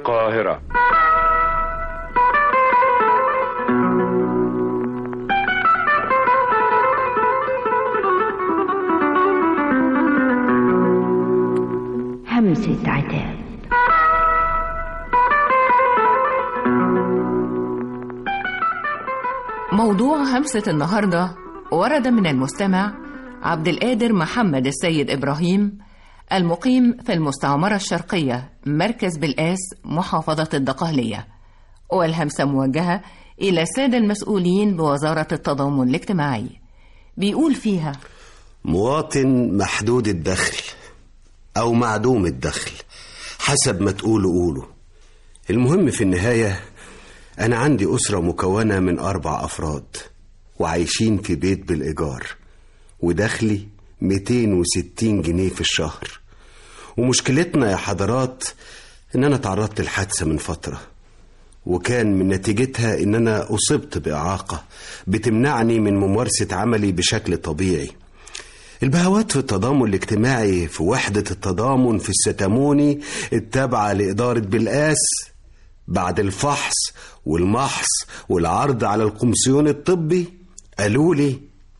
القاهرة همسة عتاب موضوع همسة النهاردة ورد من المستمع عبد القادر محمد السيد إبراهيم المقيم في المستعمرة الشرقية مركز بالقاس محافظة الدقهلية والهمسة موجهة إلى السادة المسؤولين بوزارة التضامن الاجتماعي بيقول فيها مواطن محدود الدخل أو معدوم الدخل حسب ما تقولوا قولوا المهم في النهاية أنا عندي أسرة مكونة من أربع أفراد وعايشين في بيت بالإيجار ودخلي 260 جنيه في الشهر ومشكلتنا يا حضرات إن أنا تعرضت لحادثة من فترة وكان من نتيجتها إن أنا أصبت بإعاقة بتمنعني من ممارسة عملي بشكل طبيعي البهوات في التضامن الاجتماعي في وحدة التضامن في الستاموني التابعة لإدارة بالقاس بعد الفحص والمحص والعرض على القمسيون الطبي قالوا لي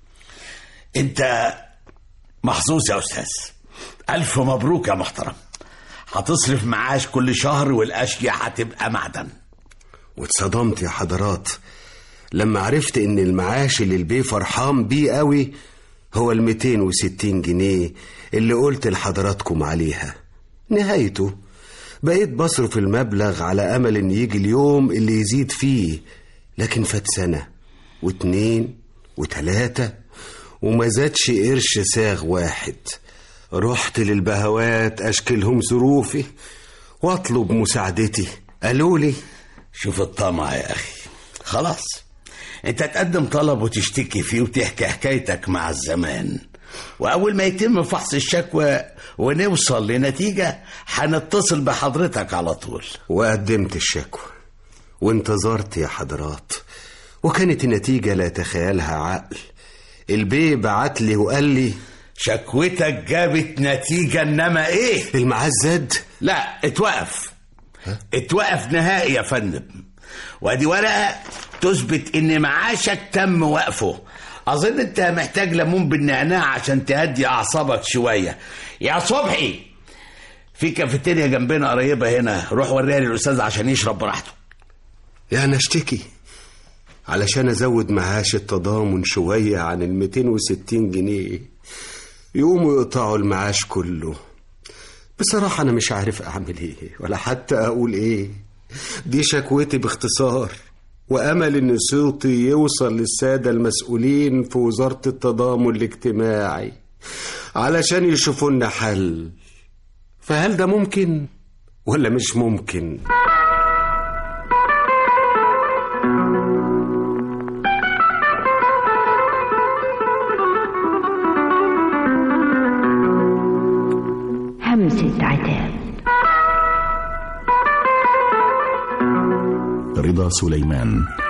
انت محظوظ يا استاذ الف مبروك يا محترم هتصرف معاش كل شهر والاشياء هتبقى معدن واتصدمت يا حضرات لما عرفت ان المعاش اللي البيه فرحان بيه قوي هو ال 260 جنيه اللي قلت لحضراتكم عليها نهايته بقيت بصرف المبلغ على امل ان يجي اليوم اللي يزيد فيه لكن فات سنه واتنين وتلاته وما زادش قرش ساغ واحد رحت للبهوات اشكلهم ظروفي واطلب مساعدتي قالوا لي شوف الطمع يا اخي خلاص انت تقدم طلب وتشتكي فيه وتحكي حكايتك مع الزمان واول ما يتم فحص الشكوى ونوصل لنتيجة هنتصل بحضرتك على طول وقدمت الشكوى وانتظرت يا حضرات وكانت النتيجة لا تخيلها عقل البيه بعت لي وقال لي شكوتك جابت نتيجة انما ايه المعاش زاد لا اتوقف اتوقف نهائي يا فندم وادي ورقة تثبت ان معاشك تم وقفه اظن انت محتاج ليمون بالنعناع عشان تهدي اعصابك شوية يا صبحي في كافيتيريا جنبنا قريبة هنا روح وريها للاستاذ عشان يشرب براحته يعني اشتكي علشان ازود معاش التضامن شوية عن ال 260 جنيه يقوموا يقطعوا المعاش كله بصراحة أنا مش عارف أعمل إيه ولا حتى أقول إيه دي شكوتي باختصار وأمل إن صوتي يوصل للسادة المسؤولين في وزارة التضامن الاجتماعي علشان يشوفوا لنا حل فهل ده ممكن ولا مش ممكن؟ همسة عتاب رضا سليمان